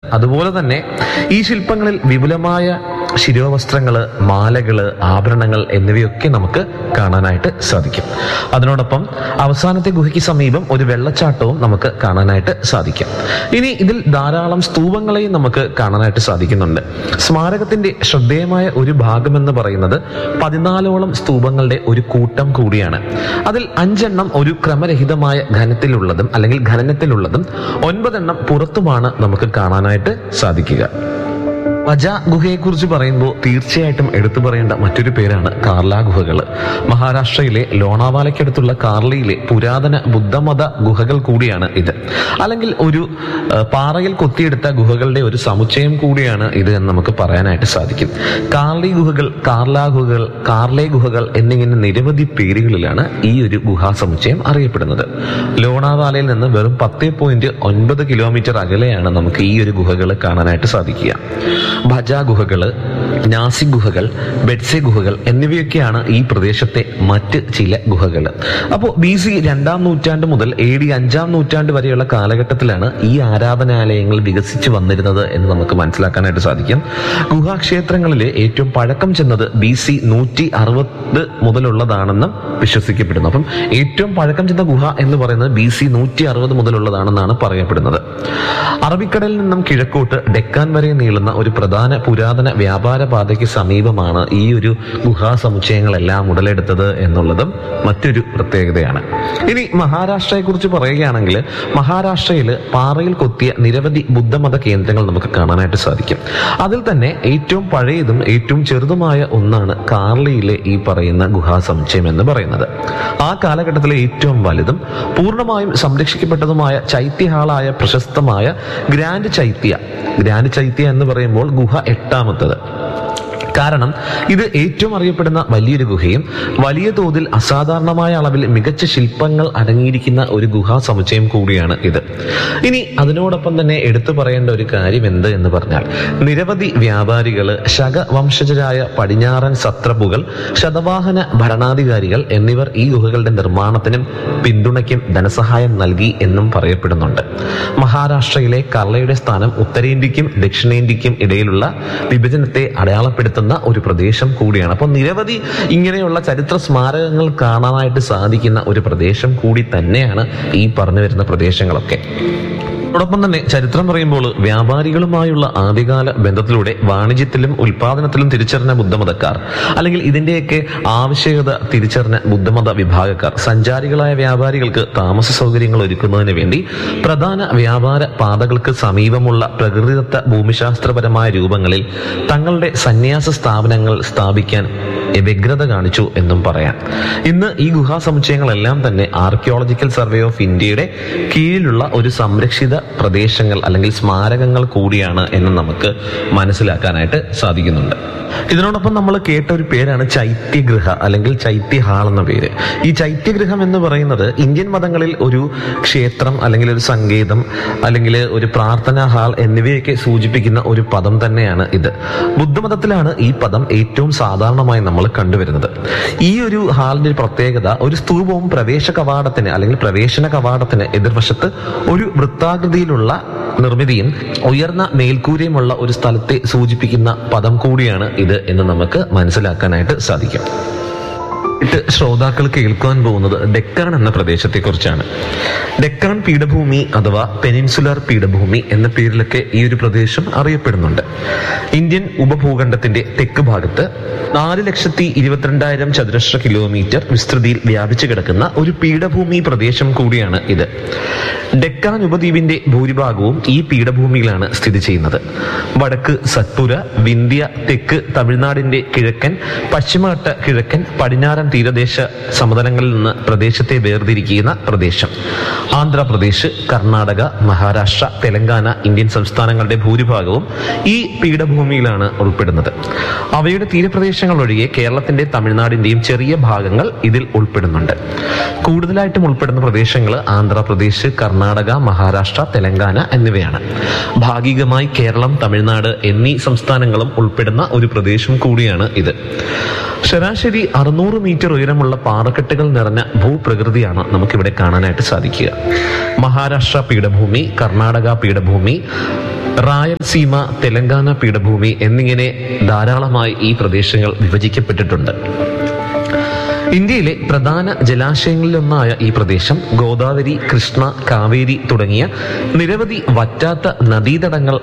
അതുപോലെ തന്നെ ഈ ശില്പങ്ങളിൽ വിപുലമായ ശിരോവസ്ത്രങ്ങള് മാലകള് ആഭരണങ്ങൾ എന്നിവയൊക്കെ നമുക്ക് കാണാനായിട്ട് സാധിക്കും അതിനോടൊപ്പം അവസാനത്തെ ഗുഹയ്ക്ക് സമീപം ഒരു വെള്ളച്ചാട്ടവും നമുക്ക് കാണാനായിട്ട് സാധിക്കും ഇനി ഇതിൽ ധാരാളം സ്തൂപങ്ങളെയും നമുക്ക് കാണാനായിട്ട് സാധിക്കുന്നുണ്ട് സ്മാരകത്തിന്റെ ശ്രദ്ധേയമായ ഒരു ഭാഗമെന്ന് പറയുന്നത് പതിനാലോളം സ്തൂപങ്ങളുടെ ഒരു കൂട്ടം കൂടിയാണ് അതിൽ അഞ്ചെണ്ണം ഒരു ക്രമരഹിതമായ ഘനത്തിലുള്ളതും അല്ലെങ്കിൽ ഖനനത്തിലുള്ളതും ഒൻപതെണ്ണം പുറത്തുമാണ് നമുക്ക് കാണാനായിട്ട് സാധിക്കുക വജ ഗുഹയെക്കുറിച്ച് പറയുമ്പോൾ തീർച്ചയായിട്ടും എടുത്തു പറയേണ്ട മറ്റൊരു പേരാണ് കാർല ഗുഹകൾ മഹാരാഷ്ട്രയിലെ ലോണാവാലയ്ക്കടുത്തുള്ള കാർലയിലെ പുരാതന ബുദ്ധമത ഗുഹകൾ കൂടിയാണ് ഇത് അല്ലെങ്കിൽ ഒരു ആ, പാറയിൽ കൊത്തിയെടുത്ത ഗുഹകളുടെ ഒരു സമുച്ചയം കൂടിയാണ് ഇത് എന്ന് നമുക്ക് പറയാനായിട്ട് സാധിക്കും കാർലി ഗുഹകൾ കാർല ഗുഹകൾ കാർലെ ഗുഹകൾ എന്നിങ്ങനെ നിരവധി പേരുകളിലാണ് ഈ ഒരു ഗുഹാ സമുച്ചയം അറിയപ്പെടുന്നത് ലോണാവാലയിൽ നിന്ന് വെറും പത്ത് പോയിന്റ് ഒൻപത് കിലോമീറ്റർ അകലെയാണ് നമുക്ക് ഈ ഒരു ഗുഹകൾ കാണാനായിട്ട് സാധിക്കുക ഭജ ഗുഹകള് നാസി ഗുഹകൾ ബെഡ്സെ ഗുഹകൾ എന്നിവയൊക്കെയാണ് ഈ പ്രദേശത്തെ മറ്റ് ചില ഗുഹകൾ അപ്പോൾ ബി സി രണ്ടാം നൂറ്റാണ്ട് മുതൽ എ ഡി അഞ്ചാം നൂറ്റാണ്ട് വരെയുള്ള കാലഘട്ടത്തിലാണ് ഈ ആരാധനാലയങ്ങൾ വികസിച്ചു വന്നിരുന്നത് എന്ന് നമുക്ക് മനസ്സിലാക്കാനായിട്ട് സാധിക്കും ഗുഹാക്ഷേത്രങ്ങളിലെ ഏറ്റവും പഴക്കം ചെന്നത് ബി സി നൂറ്റി അറുപത് മുതലുള്ളതാണെന്നും വിശ്വസിക്കപ്പെടുന്നു അപ്പം ഏറ്റവും പഴക്കം ചെന്ന ഗുഹ എന്ന് പറയുന്നത് ബി സി നൂറ്റി അറുപത് മുതലുള്ളതാണെന്നാണ് പറയപ്പെടുന്നത് അറബിക്കടലിൽ നിന്നും കിഴക്കോട്ട് ഡെക്കാൻ വരെ നീളുന്ന ഒരു പ്രധാന പുരാതന വ്യാപാര പാതയ്ക്ക് സമീപമാണ് ഈ ഒരു ഗുഹാ സമുച്ചയങ്ങളെല്ലാം ഉടലെടുത്തത് എന്നുള്ളതും മറ്റൊരു പ്രത്യേകതയാണ് ഇനി മഹാരാഷ്ട്രയെ കുറിച്ച് പറയുകയാണെങ്കിൽ മഹാരാഷ്ട്രയിൽ പാറയിൽ കൊത്തിയ നിരവധി ബുദ്ധമത കേന്ദ്രങ്ങൾ നമുക്ക് കാണാനായിട്ട് സാധിക്കും അതിൽ തന്നെ ഏറ്റവും പഴയതും ഏറ്റവും ചെറുതുമായ ഒന്നാണ് കാർലിയിലെ ഈ പറയുന്ന ഗുഹാ സമുച്ചയം എന്ന് പറയുന്നത് ആ കാലഘട്ടത്തിലെ ഏറ്റവും വലുതും പൂർണ്ണമായും സംരക്ഷിക്കപ്പെട്ടതുമായ ചൈത്യഹാളായ പ്രശസ്തമായ ഗ്രാൻഡ് ചൈത്യ ഗ്രാൻഡ് ചൈത്യ എന്ന് പറയുമ്പോൾ ഗുഹ എട്ടാമത്തത് കാരണം ഇത് ഏറ്റവും അറിയപ്പെടുന്ന വലിയൊരു ഗുഹയും വലിയ തോതിൽ അസാധാരണമായ അളവിൽ മികച്ച ശില്പങ്ങൾ അടങ്ങിയിരിക്കുന്ന ഒരു ഗുഹാ സമുച്ചയം കൂടിയാണ് ഇത് ഇനി അതിനോടൊപ്പം തന്നെ എടുത്തു പറയേണ്ട ഒരു കാര്യം എന്ത് എന്ന് പറഞ്ഞാൽ നിരവധി വ്യാപാരികള് ശകവംശജരായ പടിഞ്ഞാറൻ സത്രപുകൾ ശതവാഹന ഭരണാധികാരികൾ എന്നിവർ ഈ ഗുഹകളുടെ നിർമ്മാണത്തിനും പിന്തുണയ്ക്കും ധനസഹായം നൽകി എന്നും പറയപ്പെടുന്നുണ്ട് മഹാരാഷ്ട്രയിലെ കർളയുടെ സ്ഥാനം ഉത്തരേന്ത്യക്കും ദക്ഷിണേന്ത്യക്കും ഇടയിലുള്ള വിഭജനത്തെ അടയാളപ്പെടുത്തുന്ന ഒരു പ്രദേശം കൂടിയാണ് അപ്പോൾ നിരവധി ഇങ്ങനെയുള്ള ചരിത്ര സ്മാരകങ്ങൾ കാണാനായിട്ട് സാധിക്കുന്ന ഒരു പ്രദേശം കൂടി തന്നെയാണ് ഈ പറഞ്ഞു വരുന്ന പ്രദേശങ്ങളൊക്കെ അതോടൊപ്പം തന്നെ ചരിത്രം പറയുമ്പോൾ വ്യാപാരികളുമായുള്ള ആദ്യകാല ബന്ധത്തിലൂടെ വാണിജ്യത്തിലും ഉൽപാദനത്തിലും തിരിച്ചറിഞ്ഞ ബുദ്ധമതക്കാർ അല്ലെങ്കിൽ ഇതിന്റെയൊക്കെ ആവശ്യകത തിരിച്ചറിഞ്ഞ ബുദ്ധമത വിഭാഗക്കാർ സഞ്ചാരികളായ വ്യാപാരികൾക്ക് താമസ സൗകര്യങ്ങൾ ഒരുക്കുന്നതിന് വേണ്ടി പ്രധാന വ്യാപാര പാതകൾക്ക് സമീപമുള്ള പ്രകൃതിദത്ത ഭൂമിശാസ്ത്രപരമായ രൂപങ്ങളിൽ തങ്ങളുടെ സന്യാസ സ്ഥാപനങ്ങൾ സ്ഥാപിക്കാൻ വ്യഗ്രത കാണിച്ചു എന്നും പറയാം ഇന്ന് ഈ ഗുഹാ സമുച്ചയങ്ങളെല്ലാം തന്നെ ആർക്കിയോളജിക്കൽ സർവേ ഓഫ് ഇന്ത്യയുടെ കീഴിലുള്ള ഒരു സംരക്ഷിത പ്രദേശങ്ങൾ അല്ലെങ്കിൽ സ്മാരകങ്ങൾ കൂടിയാണ് എന്ന് നമുക്ക് മനസ്സിലാക്കാനായിട്ട് സാധിക്കുന്നുണ്ട് ഇതിനോടൊപ്പം നമ്മൾ കേട്ട ഒരു പേരാണ് ചൈത്യഗൃഹ അല്ലെങ്കിൽ ചൈത്യ ഹാൾ എന്ന പേര് ഈ ചൈത്യഗൃഹം എന്ന് പറയുന്നത് ഇന്ത്യൻ മതങ്ങളിൽ ഒരു ക്ഷേത്രം അല്ലെങ്കിൽ ഒരു സങ്കേതം അല്ലെങ്കിൽ ഒരു പ്രാർത്ഥനാ ഹാൾ എന്നിവയൊക്കെ സൂചിപ്പിക്കുന്ന ഒരു പദം തന്നെയാണ് ഇത് ബുദ്ധമതത്തിലാണ് ഈ പദം ഏറ്റവും സാധാരണമായി നമ്മൾ കണ്ടുവരുന്നത് ഈ ഒരു ഹാളിന്റെ ഒരു പ്രത്യേകത ഒരു സ്തൂപവും പ്രവേശ കവാടത്തിന് അല്ലെങ്കിൽ പ്രവേശന കവാടത്തിന് എതിർവശത്ത് ഒരു വൃത്താകൃതിയിലുള്ള നിർമ്മിതിയും ഉയർന്ന മേൽക്കൂരയുമുള്ള ഒരു സ്ഥലത്തെ സൂചിപ്പിക്കുന്ന പദം കൂടിയാണ് ഇത് എന്ന് നമുക്ക് മനസ്സിലാക്കാനായിട്ട് സാധിക്കും ഇത് ശ്രോതാക്കൾ കേൾക്കുവാൻ പോകുന്നത് ഡെക്കാൻ എന്ന പ്രദേശത്തെക്കുറിച്ചാണ് ഡെക്കാൻ പീഠഭൂമി അഥവാ പെനിൻസുലർ പീഠഭൂമി എന്ന പേരിലൊക്കെ ഈ ഒരു പ്രദേശം അറിയപ്പെടുന്നുണ്ട് ഇന്ത്യൻ ഉപഭൂഖണ്ഡത്തിന്റെ തെക്ക് ഭാഗത്ത് നാല് ലക്ഷത്തി ഇരുപത്തിരണ്ടായിരം ചതുരശ്ര കിലോമീറ്റർ വിസ്തൃതിയിൽ വ്യാപിച്ചു കിടക്കുന്ന ഒരു പീഠഭൂമി പ്രദേശം കൂടിയാണ് ഇത് ഡെക്കാൻ ഉപദ്വീപിന്റെ ഭൂരിഭാഗവും ഈ പീഠഭൂമിയിലാണ് സ്ഥിതി ചെയ്യുന്നത് വടക്ക് സത്പുര വിന്ധ്യ തെക്ക് തമിഴ്നാടിന്റെ കിഴക്കൻ പശ്ചിമഘട്ട കിഴക്കൻ പടിഞ്ഞാറൻ തീരദേശ സമതലങ്ങളിൽ നിന്ന് പ്രദേശത്തെ വേർതിരിക്കുന്ന പ്രദേശം ആന്ധ്രാപ്രദേശ് കർണാടക മഹാരാഷ്ട്ര തെലങ്കാന ഇന്ത്യൻ സംസ്ഥാനങ്ങളുടെ ഭൂരിഭാഗവും ഈ പീഠഭൂമിയിലാണ് ഉൾപ്പെടുന്നത് അവയുടെ തീരപ്രദേശങ്ങൾ ഒഴികെ കേരളത്തിന്റെ തമിഴ്നാടിന്റെയും ചെറിയ ഭാഗങ്ങൾ ഇതിൽ ഉൾപ്പെടുന്നുണ്ട് കൂടുതലായിട്ടും ഉൾപ്പെടുന്ന പ്രദേശങ്ങൾ ആന്ധ്രാപ്രദേശ് കർണാടക മഹാരാഷ്ട്ര തെലങ്കാന എന്നിവയാണ് ഭാഗികമായി കേരളം തമിഴ്നാട് എന്നീ സംസ്ഥാനങ്ങളും ഉൾപ്പെടുന്ന ഒരു പ്രദേശം കൂടിയാണ് ഇത് ശരാശരി അറുന്നൂറ് മീറ്റർ കിലോമീറ്റർ ഉയരമുള്ള പാറക്കെട്ടുകൾ നിറഞ്ഞ ഭൂപ്രകൃതിയാണ് നമുക്കിവിടെ കാണാനായിട്ട് സാധിക്കുക മഹാരാഷ്ട്ര പീഠഭൂമി കർണാടക പീഠഭൂമി റായൽസീമ തെലങ്കാന പീഠഭൂമി എന്നിങ്ങനെ ധാരാളമായി ഈ പ്രദേശങ്ങൾ വിഭജിക്കപ്പെട്ടിട്ടുണ്ട് ഇന്ത്യയിലെ പ്രധാന ജലാശയങ്ങളിലൊന്നായ ഈ പ്രദേശം ഗോദാവരി കൃഷ്ണ കാവേരി തുടങ്ങിയ നിരവധി വറ്റാത്ത നദീതടങ്ങൾ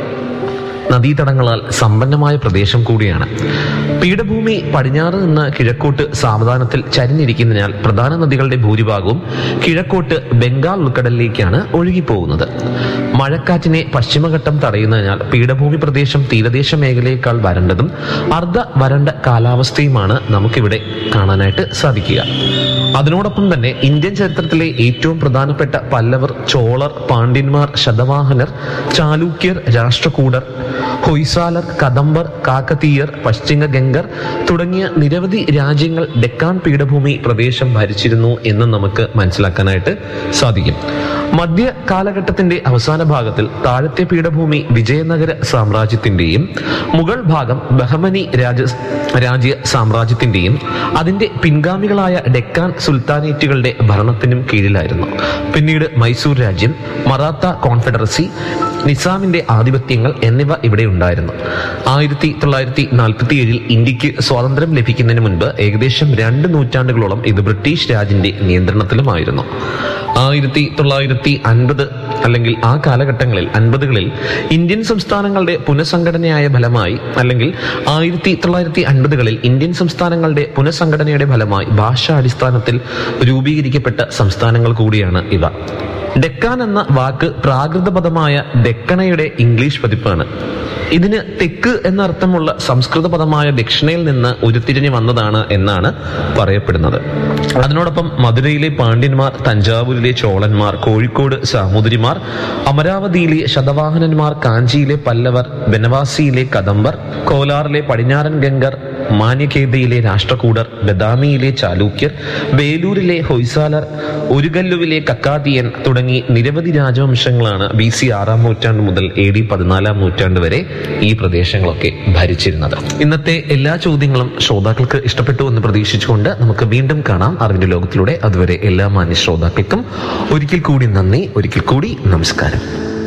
നദീതടങ്ങളാൽ സമ്പന്നമായ പ്രദേശം കൂടിയാണ് പീഠഭൂമി പടിഞ്ഞാറ് നിന്ന് കിഴക്കോട്ട് സാവധാനത്തിൽ ചരിഞ്ഞിരിക്കുന്നതിനാൽ പ്രധാന നദികളുടെ ഭൂരിഭാഗവും കിഴക്കോട്ട് ബംഗാൾ ഉൾക്കടലിലേക്കാണ് ഒഴുകിപ്പോകുന്നത് മഴക്കാറ്റിനെ പശ്ചിമഘട്ടം തടയുന്നതിനാൽ പീഠഭൂമി പ്രദേശം തീരദേശ മേഖലയേക്കാൾ വരണ്ടതും അർദ്ധ വരണ്ട കാലാവസ്ഥയുമാണ് നമുക്കിവിടെ കാണാനായിട്ട് സാധിക്കുക അതിനോടൊപ്പം തന്നെ ഇന്ത്യൻ ചരിത്രത്തിലെ ഏറ്റവും പ്രധാനപ്പെട്ട പല്ലവർ ചോളർ പാണ്ഡ്യന്മാർ ശതവാഹനർ ചാലൂക്യർ രാഷ്ട്രകൂടർ ഹൊയ്സാലർ കദംബർ കാക്കതീയർ പശ്ചിമ ഗംഗർ തുടങ്ങിയ നിരവധി രാജ്യങ്ങൾ ഡെക്കാൻ പീഠഭൂമി പ്രദേശം ഭരിച്ചിരുന്നു എന്ന് നമുക്ക് മനസ്സിലാക്കാനായിട്ട് സാധിക്കും മധ്യ കാലഘട്ടത്തിന്റെ അവസാന ഭാഗത്തിൽ താഴത്തെ പീഠഭൂമി വിജയനഗര സാമ്രാജ്യത്തിന്റെയും മുഗൾ ഭാഗം ബഹമനി രാജ രാജ്യ സാമ്രാജ്യത്തിന്റെയും അതിന്റെ പിൻഗാമികളായ ഡെക്കാൻ സുൽത്താനേറ്റുകളുടെ ഭരണത്തിനും കീഴിലായിരുന്നു പിന്നീട് മൈസൂർ രാജ്യം മറാത്ത കോൺഫെഡറസി നിസാമിന്റെ ആധിപത്യങ്ങൾ എന്നിവ ഇവിടെ ഉണ്ടായിരുന്നു ആയിരത്തി തൊള്ളായിരത്തി നാൽപ്പത്തി ഏഴിൽ ഇന്ത്യക്ക് സ്വാതന്ത്ര്യം ലഭിക്കുന്നതിന് മുൻപ് ഏകദേശം രണ്ട് നൂറ്റാണ്ടുകളോളം ഇത് ബ്രിട്ടീഷ് രാജിന്റെ നിയന്ത്രണത്തിലുമായിരുന്നു ആയിരത്തി തൊള്ളായിരത്തി അൻപത് അല്ലെങ്കിൽ ആ കാലഘട്ടങ്ങളിൽ അൻപതുകളിൽ ഇന്ത്യൻ സംസ്ഥാനങ്ങളുടെ പുനഃസംഘടനയായ ഫലമായി അല്ലെങ്കിൽ ആയിരത്തി തൊള്ളായിരത്തി അൻപതുകളിൽ ഇന്ത്യൻ സംസ്ഥാനങ്ങളുടെ പുനഃസംഘടനയുടെ ഫലമായി ഭാഷാടിസ്ഥാനത്തിൽ രൂപീകരിക്കപ്പെട്ട സംസ്ഥാനങ്ങൾ കൂടിയാണ് ഇവ ഡെക്കാൻ എന്ന വാക്ക് പ്രാകൃത പദമായ ഡെക്കണയുടെ ഇംഗ്ലീഷ് പതിപ്പാണ് ഇതിന് തെക്ക് എന്നർത്ഥമുള്ള സംസ്കൃത പദമായ ദക്ഷിണയിൽ നിന്ന് ഉരുത്തിരിഞ്ഞു വന്നതാണ് എന്നാണ് പറയപ്പെടുന്നത് അതിനോടൊപ്പം മധുരയിലെ പാണ്ഡ്യന്മാർ തഞ്ചാവൂരിലെ ചോളന്മാർ കോഴിക്കോട് സാമൂതിരിമാർ അമരാവതിയിലെ ശതവാഹനന്മാർ കാഞ്ചിയിലെ പല്ലവർ ബനവാസിയിലെ കദംബർ കോലാറിലെ പടിഞ്ഞാറൻ ഗംഗർ മാന്യഖേദയിലെ രാഷ്ട്രകൂടർ ബദാമിയിലെ ചാലൂക്യർ വേലൂരിലെ ഹൊയ്സാലർ ഒരുകല്ലുവിലെ കക്കാതിയൻ തുടങ്ങി നിരവധി രാജവംശങ്ങളാണ് ബി സി ആറാം നൂറ്റാണ്ട് മുതൽ എ ഡി പതിനാലാം നൂറ്റാണ്ട് വരെ ഈ പ്രദേശങ്ങളൊക്കെ ഭരിച്ചിരുന്നത് ഇന്നത്തെ എല്ലാ ചോദ്യങ്ങളും ശ്രോതാക്കൾക്ക് ഇഷ്ടപ്പെട്ടു എന്ന് പ്രതീക്ഷിച്ചുകൊണ്ട് നമുക്ക് വീണ്ടും കാണാം അറിവിന്റെ ലോകത്തിലൂടെ അതുവരെ എല്ലാ മാന്യ ശ്രോതാക്കൾക്കും ഒരിക്കൽ കൂടി നന്ദി ഒരിക്കൽ കൂടി നമസ്കാരം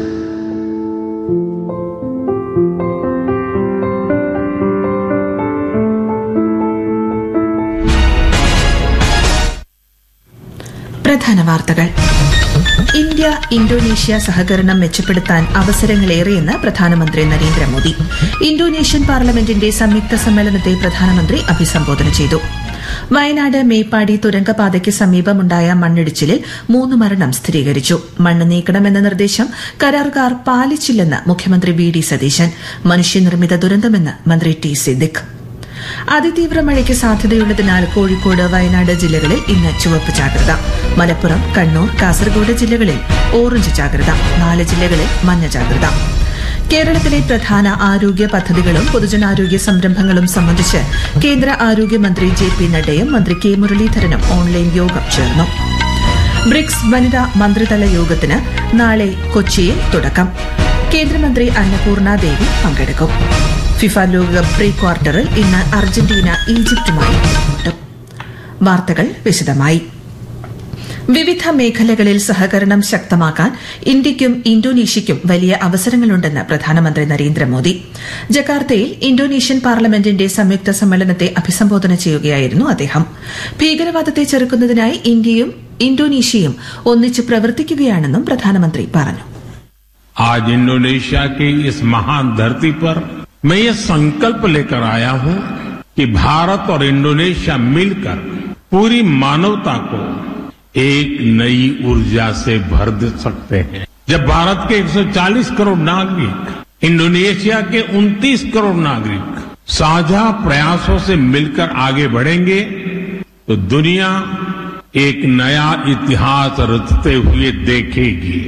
പ്രധാന വാർത്തകൾ ഇന്ത്യ ഇന്തോനേഷ്യ സഹകരണം മെച്ചപ്പെടുത്താൻ അവസരങ്ങളേറെയെന്ന് പ്രധാനമന്ത്രി നരേന്ദ്രമോദി ഇന്തോനേഷ്യൻ പാർലമെന്റിന്റെ സംയുക്ത സമ്മേളനത്തെ പ്രധാനമന്ത്രി അഭിസംബോധന ചെയ്തു വയനാട് മേപ്പാടി തുരങ്കപാതയ്ക്ക് സമീപമുണ്ടായ മണ്ണിടിച്ചിലിൽ മൂന്ന് മരണം സ്ഥിരീകരിച്ചു മണ്ണ് നീക്കണമെന്ന നിർദ്ദേശം കരാറുകാർ പാലിച്ചില്ലെന്ന് മുഖ്യമന്ത്രി വി ഡി സതീശൻ മനുഷ്യനിർമ്മിത ദുരന്തമെന്ന് മന്ത്രി ടി സിദ്ദിഖ് അതിതീവ്ര മഴയ്ക്ക് സാധ്യതയുള്ളതിനാൽ കോഴിക്കോട് വയനാട് ജില്ലകളിൽ ഇന്ന് ചുവപ്പ് ജാഗ്രത മലപ്പുറം കണ്ണൂർ കാസർഗോഡ് ജില്ലകളിൽ ഓറഞ്ച് ജാഗ്രത നാല് ജില്ലകളിൽ മഞ്ഞ ജാഗ്രത കേരളത്തിലെ പ്രധാന ആരോഗ്യ പദ്ധതികളും പൊതുജനാരോഗ്യ സംരംഭങ്ങളും സംബന്ധിച്ച് കേന്ദ്ര ആരോഗ്യമന്ത്രി ജെ പി നഡ്ഡയും മന്ത്രി കെ മുരളീധരനും ഓൺലൈൻ യോഗം ചേർന്നു ബ്രിക്സ് വനിതാ മന്ത്രിതല യോഗത്തിന് നാളെ കൊച്ചിയിൽ തുടക്കം കേന്ദ്രമന്ത്രി അന്നപൂർണ ദേവി പങ്കെടുക്കും ഫിഫ ലോകകപ്പ് പ്രീ ക്വാർട്ടറിൽ ഇന്ന് അർജന്റീന ഈജിപ്തുമായി ഏറ്റുമുട്ടും വാർത്തകൾ വിശദമായി വിവിധ മേഖലകളിൽ സഹകരണം ശക്തമാക്കാൻ ഇന്ത്യയ്ക്കും ഇന്തോനേഷ്യയ്ക്കും വലിയ അവസരങ്ങളുണ്ടെന്ന് പ്രധാനമന്ത്രി നരേന്ദ്രമോദി ജക്കാർത്തയിൽ ഇന്തോനേഷ്യൻ പാർലമെന്റിന്റെ സംയുക്ത സമ്മേളനത്തെ അഭിസംബോധന ചെയ്യുകയായിരുന്നു അദ്ദേഹം ഭീകരവാദത്തെ ചെറുക്കുന്നതിനായി ഇന്ത്യയും ഇന്തോനേഷ്യയും ഒന്നിച്ച് പ്രവർത്തിക്കുകയാണെന്നും പ്രധാനമന്ത്രി പറഞ്ഞു आज इंडोनेशिया की इस महान धरती पर मैं ये संकल्प लेकर आया हूं कि भारत और इंडोनेशिया मिलकर पूरी मानवता को एक नई ऊर्जा से भर दे सकते हैं जब भारत के 140 करोड़ नागरिक इंडोनेशिया के 29 करोड़ नागरिक साझा प्रयासों से मिलकर आगे बढ़ेंगे तो दुनिया एक नया इतिहास रचते हुए देखेगी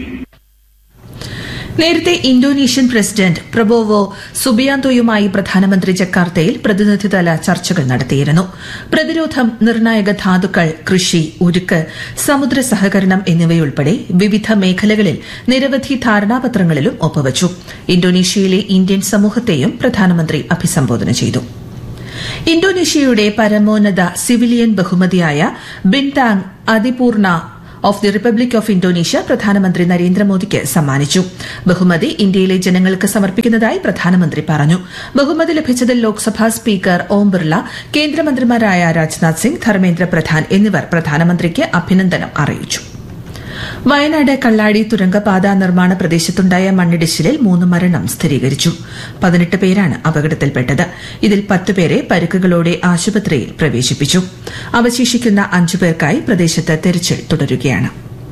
നേരത്തെ ഇന്തോനേഷ്യൻ പ്രസിഡന്റ് പ്രബോവോ സുബിയാന്തോയുമായി പ്രധാനമന്ത്രി ജക്കാർത്തയിൽ പ്രതിനിധിതല ചർച്ചകൾ നടത്തിയിരുന്നു പ്രതിരോധം നിർണായക ധാതുക്കൾ കൃഷി ഉരുക്ക് സമുദ്ര സഹകരണം എന്നിവയുൾപ്പെടെ വിവിധ മേഖലകളിൽ നിരവധി ധാരണാപത്രങ്ങളിലും ഒപ്പുവച്ചു ഇന്തോനേഷ്യയിലെ ഇന്ത്യൻ സമൂഹത്തെയും പ്രധാനമന്ത്രി അഭിസംബോധന ചെയ്തു ഇന്തോനേഷ്യയുടെ പരമോന്നത സിവിലിയൻ ബഹുമതിയായ Bintang Adipurna of the republic of Indonesia പ്രധാനമന്ത്രി നരേന്ദ്രമോദിക്ക് സമ്മാനിച്ചു ബഹുമതി ഇന്ത്യയിലെ ജനങ്ങൾക്ക് സമർപ്പിക്കുന്നതായി പ്രധാനമന്ത്രി പറഞ്ഞു ബഹുമതി ലഭിച്ചതിൽ ലോക്സഭാ സ്പീക്കർ ഓം ബിർള കേന്ദ്രമന്ത്രിമാരായ രാജ്നാഥ് സിംഗ് ധർമ്മേന്ദ്ര പ്രധാൻ എന്നിവർ പ്രധാനമന്ത്രിക്ക് അഭിനന്ദനം അറിയിച്ചു വയനാട് കള്ളാടി തുരങ്കപാത നിർമ്മാണ പ്രദേശത്തുണ്ടായ മണ്ണിടിച്ചിലിൽ മൂന്ന് മരണം സ്ഥിരീകരിച്ചു പതിനെട്ട് പേരാണ് അപകടത്തിൽപ്പെട്ടത് ഇതിൽ പത്തുപേരെ പരുക്കുകളോടെ ആശുപത്രിയിൽ പ്രവേശിപ്പിച്ചു അവശേഷിക്കുന്ന അഞ്ചുപേർക്കായി പ്രദേശത്ത് തെരച്ചിൽ തുടരുകയാണ്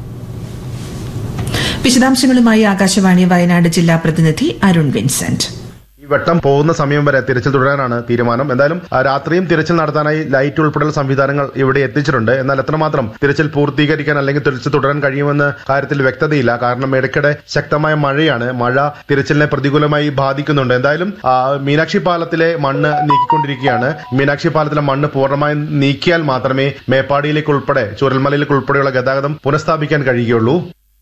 വിശദാംശങ്ങളുമായി ആകാശവാണി വയനാട് ജില്ലാ പ്രതിനിധി അരുൺ വിൻസെന്റ് ഈ വെട്ടം പോകുന്ന സമയം വരെ തിരച്ചിൽ തുടരാനാണ് തീരുമാനം എന്തായാലും ആ, രാത്രിയും തിരച്ചിൽ നടത്താനായി ലൈറ്റ് ഉൾപ്പെടെയുള്ള സംവിധാനങ്ങൾ ഇവിടെ എത്തിച്ചിട്ടുണ്ട് എന്നാൽ എത്രമാത്രം തിരച്ചിൽ പൂർത്തീകരിക്കാൻ അല്ലെങ്കിൽ തിരച്ചിൽ തുടരാൻ കഴിയുമെന്ന കാര്യത്തിൽ വ്യക്തതയില്ല കാരണം ഇടയ്ക്കിടെ ശക്തമായ മഴയാണ് മഴ തിരച്ചിലിനെ പ്രതികൂലമായി ബാധിക്കുന്നുണ്ട് എന്തായാലും ആ, മീനാക്ഷി പാലത്തിലെ മണ്ണ് നീക്കിക്കൊണ്ടിരിക്കുകയാണ് മീനാക്ഷി പാലത്തിലെ മണ്ണ് പൂർണ്ണമായും നീക്കിയാൽ മാത്രമേ മേപ്പാടിയിലേക്ക് ഉൾപ്പെടെ ചുരൽമലയിലേക്ക് ഉൾപ്പെടെയുള്ള ഗതാഗതം പുനഃസ്ഥാപിക്കാൻ കഴിയുകയുള്ളൂ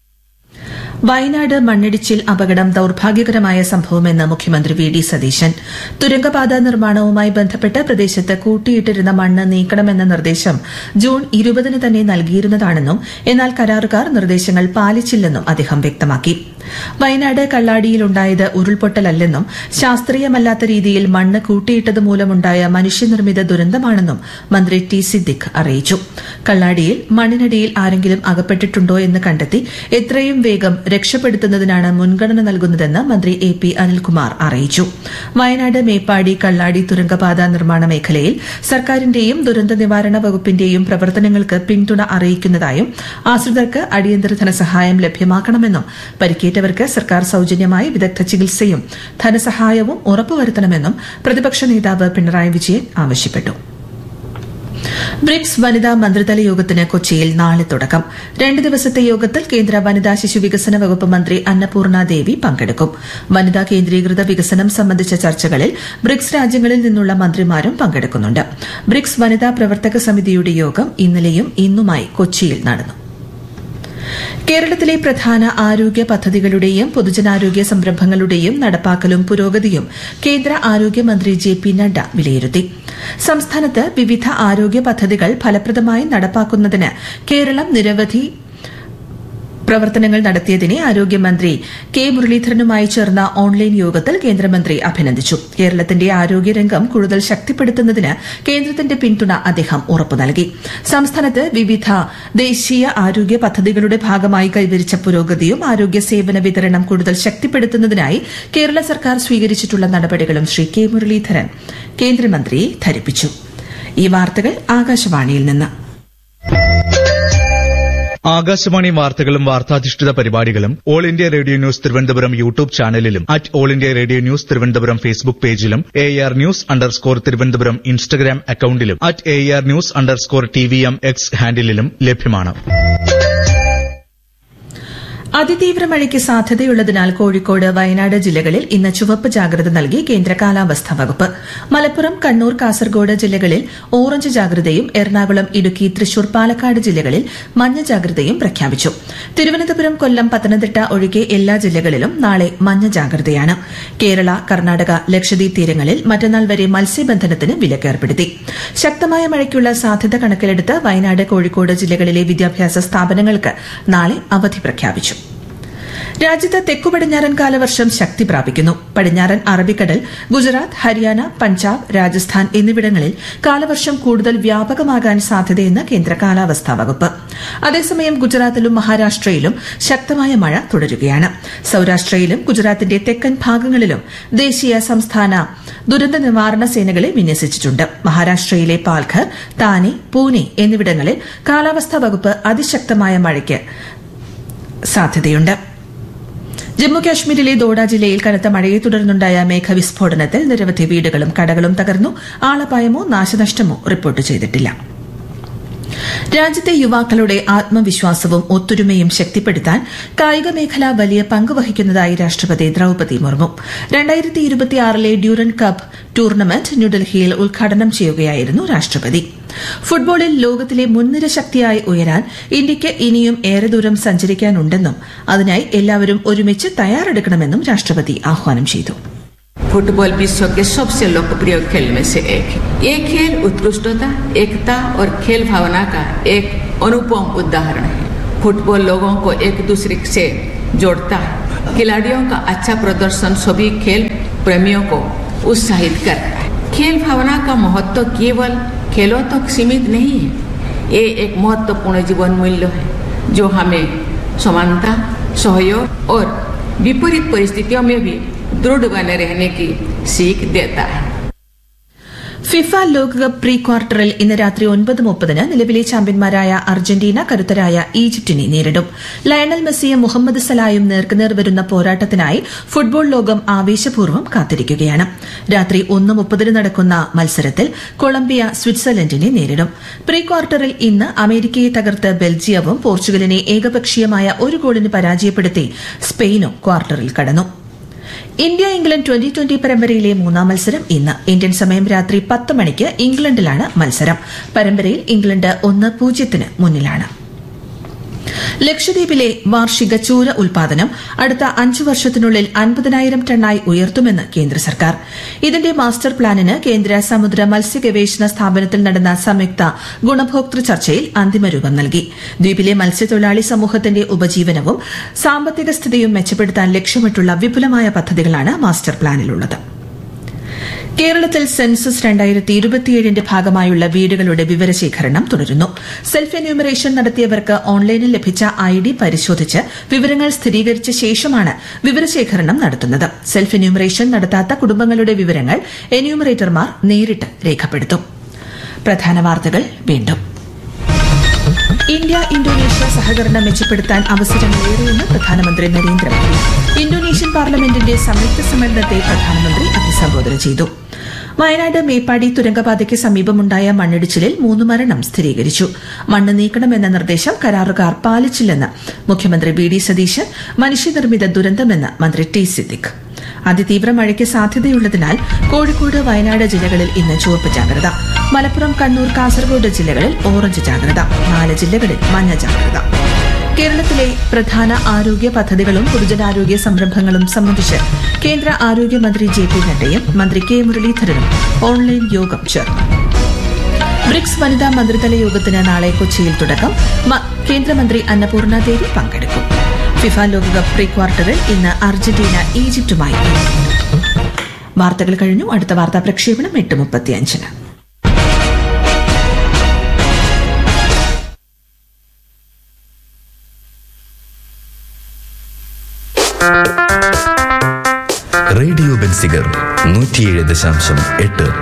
വയനാട് മണ്ണിടിച്ചിൽ അപകടം ദൌർഭാഗ്യകരമായ സംഭവമെന്ന് മുഖ്യമന്ത്രി വി ഡി സതീശൻ തുരങ്കപാത നിർമ്മാണവുമായി ബന്ധപ്പെട്ട് പ്രദേശത്ത് കൂട്ടിയിട്ടിരുന്ന മണ്ണ് നീക്കണമെന്ന നിർദ്ദേശം ജൂൺ ഇരുപതിന് തന്നെ നൽകിയിരുന്നതാണെന്നും എന്നാൽ കരാറുകാർ നിർദ്ദേശങ്ങൾ പാലിച്ചില്ലെന്നും അദ്ദേഹം വ്യക്തമാക്കി വയനാട് കള്ളാടിയിലുണ്ടായത് ഉരുൾപൊട്ടലല്ലെന്നും ശാസ്ത്രീയമല്ലാത്ത രീതിയിൽ മണ്ണ് കൂട്ടിയിട്ടത് മൂലമുണ്ടായ മനുഷ്യനിർമ്മിത ദുരന്തമാണെന്നും മന്ത്രി ടി സിദ്ദിഖ് അറിയിച്ചു കള്ളാടിയിൽ മണ്ണിനടിയിൽ ആരെങ്കിലും അകപ്പെട്ടിട്ടുണ്ടോ എന്ന് കണ്ടെത്തി എത്രയും വേഗം രക്ഷപ്പെടുത്തുന്നതിനാണ് മുൻഗണന നൽകുന്നതെന്ന് മന്ത്രി എ പി അനിൽകുമാർ അറിയിച്ചു വയനാട് മേപ്പാടി കള്ളാടി തുരങ്കപാത നിർമ്മാണ മേഖലയിൽ സർക്കാരിന്റെയും ദുരന്ത നിവാരണ വകുപ്പിന്റെയും പ്രവർത്തനങ്ങൾക്ക് പിന്തുണ അറിയിക്കുന്നതായും ആശ്രിതർക്ക് അടിയന്തര ധനസഹായം ലഭ്യമാക്കണമെന്നും പരിക്കേറ്റവർക്ക് സർക്കാർ സൌജന്യമായി വിദഗ്ധ ചികിത്സയും ധനസഹായവും ഉറപ്പുവരുത്തണമെന്നും പ്രതിപക്ഷ നേതാവ് പിണറായി വിജയൻ ആവശ്യപ്പെട്ടു ബ്രിക്സ് വനിതാ മന്ത്രിതല യോഗത്തിന് കൊച്ചിയിൽ നാളെ തുടക്കം രണ്ട് ദിവസത്തെ യോഗത്തിൽ കേന്ദ്ര വനിതാ ശിശു വികസന വകുപ്പ് മന്ത്രി അന്നപൂർണ ദേവി പങ്കെടുക്കും വനിതാ കേന്ദ്രീകൃത വികസനം സംബന്ധിച്ച ചർച്ചകളിൽ ബ്രിക്സ് രാജ്യങ്ങളിൽ നിന്നുള്ള മന്ത്രിമാരും പങ്കെടുക്കുന്നുണ്ട് ബ്രിക്സ് വനിതാ പ്രവർത്തക സമിതിയുടെ യോഗം ഇന്നലെയും ഇന്നുമായി കൊച്ചിയിൽ നടന്നു കേരളത്തിലെ പ്രധാന ആരോഗ്യ പദ്ധതികളുടെയും പൊതുജനാരോഗ്യ സംരംഭങ്ങളുടെയും നടപ്പാക്കലും പുരോഗതിയും കേന്ദ്ര ആരോഗ്യമന്ത്രി ജെ പി നഡ്ഡ വിലയിരുത്തി സംസ്ഥാനത്ത് വിവിധ ആരോഗ്യ പദ്ധതികൾ ഫലപ്രദമായി നടപ്പാക്കുന്നതിന് കേരളം നിരവധി പ്രവർത്തനങ്ങൾ നടത്തിയതിനെ ആരോഗ്യമന്ത്രി കെ മുരളീധരനുമായി ചേർന്ന ഓൺലൈൻ യോഗത്തിൽ കേന്ദ്രമന്ത്രി അഭിനന്ദിച്ചു കേരളത്തിന്റെ ആരോഗ്യരംഗം കൂടുതൽ ശക്തിപ്പെടുത്തുന്നതിന് കേന്ദ്രത്തിന്റെ പിന്തുണ അദ്ദേഹം ഉറപ്പു നൽകി സംസ്ഥാനത്ത് വിവിധ ദേശീയ ആരോഗ്യ പദ്ധതികളുടെ ഭാഗമായി കൈവരിച്ച പുരോഗതിയും ആരോഗ്യ സേവന വിതരണം കൂടുതൽ ശക്തിപ്പെടുത്തുന്നതിനായി കേരള സർക്കാർ സ്വീകരിച്ചിട്ടുള്ള നടപടികളും ശ്രീ കെ മുരളീധരൻ കേന്ദ്രമന്ത്രിയെ ധരിപ്പിച്ചു ഈ വാർത്തകൾ ആകാശവാണിയിൽ നിന്ന് ആകാശവാണി വാർത്തകളും വാർത്താധിഷ്ഠിത പരിപാടികളും all India radio news Thiruvananthapuram YouTube ചാനലിലും at all India radio news Thiruvananthapuram Facebook പേജിലും A R news underscore Thiruvananthapuram Instagram അക്കൌണ്ടിലും at A R news underscore T V M X ഹാൻഡിലും ലഭ്യമാണ് അതിതീവ്ര മഴയ്ക്ക് സാധ്യതയുള്ളതിനാൽ കോഴിക്കോട് വയനാട് ജില്ലകളിൽ ഇന്ന് ചുവപ്പ് ജാഗ്രത നൽകി കേന്ദ്ര കാലാവസ്ഥാ വകുപ്പ് മലപ്പുറം കണ്ണൂർ കാസർഗോഡ് ജില്ലകളിൽ ഓറഞ്ച് ജാഗ്രതയും എറണാകുളം ഇടുക്കി തൃശൂർ പാലക്കാട് ജില്ലകളിൽ മഞ്ഞ ജാഗ്രതയും പ്രഖ്യാപിച്ചു തിരുവനന്തപുരം കൊല്ലം പത്തനംതിട്ട ഒഴികെ എല്ലാ ജില്ലകളിലും നാളെ മഞ്ഞ ജാഗ്രതയാണ് കേരള കർണാടക ലക്ഷദ്വീപ് തീരങ്ങളിൽ മറ്റന്നാൾ വരെ മത്സ്യബന്ധനത്തിന് വിലക്കേർപ്പെടുത്തി ശക്തമായ മഴയ്ക്കുള്ള സാധ്യത കണക്കിലെടുത്ത് വയനാട് കോഴിക്കോട് ജില്ലകളിലെ വിദ്യാഭ്യാസ സ്ഥാപനങ്ങൾക്ക് നാളെ അവധി പ്രഖ്യാപിച്ചു രാജ്യത്ത് തെക്കു പടിഞ്ഞാറൻ കാലവർഷം ശക്തി പ്രാപിക്കുന്നു പടിഞ്ഞാറൻ അറബിക്കടൽ ഗുജറാത്ത് ഹരിയാന പഞ്ചാബ് രാജസ്ഥാൻ എന്നിവിടങ്ങളിൽ കാലവർഷം കൂടുതൽ വ്യാപകമാകാൻ സാധ്യതയെന്ന് കേന്ദ്ര കാലാവസ്ഥാ വകുപ്പ് അതേസമയം ഗുജറാത്തിലും മഹാരാഷ്ട്രയിലും ശക്തമായ മഴ തുടരുകയാണ് സൌരാഷ്ട്രയിലും ഗുജറാത്തിന്റെ തെക്കൻ ഭാഗങ്ങളിലും ദേശീയ സംസ്ഥാന ദുരന്ത നിവാരണ സേനകളെ വിന്യസിച്ചിട്ടുണ്ട് മഹാരാഷ്ട്രയിലെ പാൽഘർ താനെ പൂനെ എന്നിവിടങ്ങളിൽ കാലാവസ്ഥാ വകുപ്പ് അതിശക്തമായ മഴയ്ക്ക് സാധ്യതയുണ്ട് ജമ്മു കാശ്മീരിലെ ദോഡ ജില്ലയിൽ കനത്ത മഴയെ തുടർന്നുണ്ടായ മേഘവിസ്ഫോടനത്തിൽ നിരവധി വീടുകളും കടകളും തകർന്നു ആളപായമോ നാശനഷ്ടമോ റിപ്പോർട്ട് ചെയ്തിട്ടില്ല രാജ്യത്തെ യുവാക്കളുടെ ആത്മവിശ്വാസവും ഒത്തൊരുമയും ശക്തിപ്പെടുത്താൻ കായിക മേഖല വലിയ പങ്ക് വഹിക്കുന്നതായി രാഷ്ട്രപതി ദ്രൌപതി മുർമു രണ്ടായിരത്തി ഇരുപത്തിയാറിലെ ഡ്യൂറൻ കപ്പ് ടൂർണമെന്റ് ന്യൂഡൽഹിയിൽ ഉദ്ഘാടനം ചെയ്യുകയായിരുന്നു രാഷ്ട്രപതി ഫുട്ബോളിൽ ലോകത്തിലെ മുൻനിര ശക്തിയായി ഉയരാൻ ഇന്ത്യയ്ക്ക് ഇനിയും ഏറെ ദൂരം സഞ്ചരിക്കാനുണ്ടെന്നും അതിനായി എല്ലാവരും ഒരുമിച്ച് തയ്യാറെടുക്കണമെന്നും രാഷ്ട്രപതി ആഹ്വാനം ചെയ്തു फुटबॉल विश्व के सबसे लोकप्रिय खेल में से एक है ये खेल उत्कृष्टता एकता और खेल भावना का एक अनुपम उदाहरण है फुटबॉल लोगों को एक दूसरे से जोड़ता है खिलाड़ियों का अच्छा प्रदर्शन सभी खेल प्रेमियों को उत्साहित करता है खेल भावना का महत्व केवल खेलों तक सीमित नहीं है ये एक महत्वपूर्ण जीवन मूल्य है जो हमें समानता सहयोग और विपरीत परिस्थितियों में भी दृढ़ बने रहने की सीख देता है ഫിഫ ലോകകപ്പ് പ്രീ ക്വാർട്ടറിൽ ഇന്ന് രാത്രി ഒൻപത് മുപ്പതിന് നിലവിലെ ചാമ്പ്യന്മാരായ അർജന്റീന കരുത്തരായ ഈജിപ്തിനെ നേരിടും ലയണൽ മെസ്സിയും മുഹമ്മദ് സലായും നേർക്കുനേർ വരുന്ന പോരാട്ടത്തിനായി ഫുട്ബോൾ ലോകം ആവേശപൂർവ്വം കാത്തിരിക്കുകയാണ് രാത്രി ഒന്ന് മുപ്പതിന് നടക്കുന്ന മത്സരത്തിൽ കൊളംബിയ സ്വിറ്റ്സർലൻഡിനെ നേരിടും പ്രീ ക്വാർട്ടറിൽ ഇന്ന് അമേരിക്കയെ തകർത്ത് ബെൽജിയവും പോർച്ചുഗലിനെ ഏകപക്ഷീയമായ ഒരു ഗോളിന് പരാജയപ്പെടുത്തി സ്പെയിനും ക്വാർട്ടറിൽ കടന്നു ഇന്ത്യ ഇംഗ്ലണ്ട് ട്വന്റി ട്വന്റി പരമ്പരയിലെ മൂന്നാം മത്സരം ഇന്ന് ഇന്ത്യൻ സമയം രാത്രി പത്ത് മണിക്ക് ഇംഗ്ലണ്ടിലാണ് മത്സരം പരമ്പരയിൽ ഇംഗ്ലണ്ട് ഒന്ന് പൂജ്യത്തിന് മുന്നിലാണ് ലക്ഷദ്വീപിലെ വാർഷിക ചൂര ഉൽപാദനം അടുത്ത അഞ്ചു വർഷത്തിനുള്ളിൽ അൻപതിനായിരം ടണ്ണായി ഉയർത്തുമെന്ന് കേന്ദ്ര സർക്കാർ ഇതിന്റെ മാസ്റ്റർ പ്ലാനിന് കേന്ദ്ര സമുദ്ര മത്സ്യ ഗവേഷണ സ്ഥാപനത്തിൽ നടന്ന സംയുക്ത ഗുണഭോക്തൃ ചർച്ചയിൽ അന്തിമരൂപം നൽകി ദ്വീപിലെ മത്സ്യത്തൊഴിലാളി സമൂഹത്തിന്റെ ഉപജീവനവും സാമ്പത്തിക സ്ഥിതിയും മെച്ചപ്പെടുത്താൻ ലക്ഷ്യമിട്ടുള്ള വിപുലമായ പദ്ധതികളാണ് മാസ്റ്റർ പ്ലാനിലുള്ളത് കേരളത്തിൽ സെൻസസ് രണ്ടായിരത്തി ഇരുപത്തിയേഴിന്റെ ഭാഗമായുള്ള വീടുകളുടെ വിവരശേഖരണം തുടരുന്നു സെൽഫ് എന്യൂമറേഷൻ നടത്തിയവർക്ക് ഓൺലൈനിൽ ലഭിച്ച ഐ ഡി പരിശോധിച്ച് വിവരങ്ങൾ സ്ഥിരീകരിച്ച ശേഷമാണ് വിവരശേഖരണം നടത്തുന്നത് സെൽഫ് എന്യൂമറേഷൻ നടത്താത്ത കുടുംബങ്ങളുടെ വിവരങ്ങൾ എന്യൂമറേറ്റർമാർ നേരിട്ട് രേഖപ്പെടുത്തും പ്രധാന വാർത്തകൾ വീണ്ടും ഇന്ത്യ ഇന്തോനേഷ്യ സഹകരണം മെച്ചപ്പെടുത്താൻ അവസരങ്ങളേറെയെന്ന് പ്രധാനമന്ത്രി നരേന്ദ്രമോദി ഇന്തോനേഷ്യൻ പാർലമെന്റിന്റെ സംയുക്ത സമ്മേളനത്തെ പ്രധാനമന്ത്രി അഭിസംബോധന ചെയ്തു വയനാട് മേപ്പാടി തുരങ്കപാതയ്ക്ക് സമീപമുണ്ടായ മണ്ണിടിച്ചിലിൽ മൂന്ന് മരണം സ്ഥിരീകരിച്ചു മണ്ണ് നീക്കണമെന്ന നിർദ്ദേശം കരാറുകാർ പാലിച്ചില്ലെന്ന് മുഖ്യമന്ത്രി വി ഡി സതീശൻ മനുഷ്യനിർമ്മിത ദുരന്തമെന്ന് മന്ത്രി ടി സിദ്ദിഖ് അതിതീവ്ര മഴയ്ക്ക് സാധ്യതയുള്ളതിനാൽ കോഴിക്കോട് വയനാട് ജില്ലകളിൽ ഇന്ന് ചുവപ്പ് ജാഗ്രത മലപ്പുറം കണ്ണൂർ കാസർഗോഡ് ജില്ലകളിൽ ഓറഞ്ച് ജാഗ്രത നാല് ജില്ലകളിൽ മഞ്ഞ ജാഗ്രത കേരളത്തിലെ പ്രധാന ആരോഗ്യ പദ്ധതികളും പൊതുജനാരോഗ്യ സംരംഭങ്ങളും സംബന്ധിച്ച് കേന്ദ്ര ആരോഗ്യമന്ത്രി ജെ പി നഡ്ഡയും മന്ത്രി കെ മുരളീധരനും ഓൺലൈൻ യോഗം ചേർന്നു ബ്രിക്സ് വനിതാ മന്ത്രിതല യോഗത്തിന് നാളെ കൊച്ചിയിൽ തുടക്കം മ- കേന്ദ്രമന്ത്രി അന്നപൂർണ ദേവി പങ്കെടുക്കും ഫിഫ ലോകകപ്പ് പ്രീ ക്വാർട്ടറിൽ ഇന്ന് അർജന്റീന ഈജിപ്തുമായി ഏറ്റുമുട്ടും. വാർത്തകൾ കഴിഞ്ഞു അടുത്ത വാർത്താ പ്രക്ഷേപണം എട്ട് മുപ്പത്തിയഞ്ചിന് റേഡിയോ ബെൻസിഗർ നൂറ്റിയേഴ് ദശാംശം എട്ട്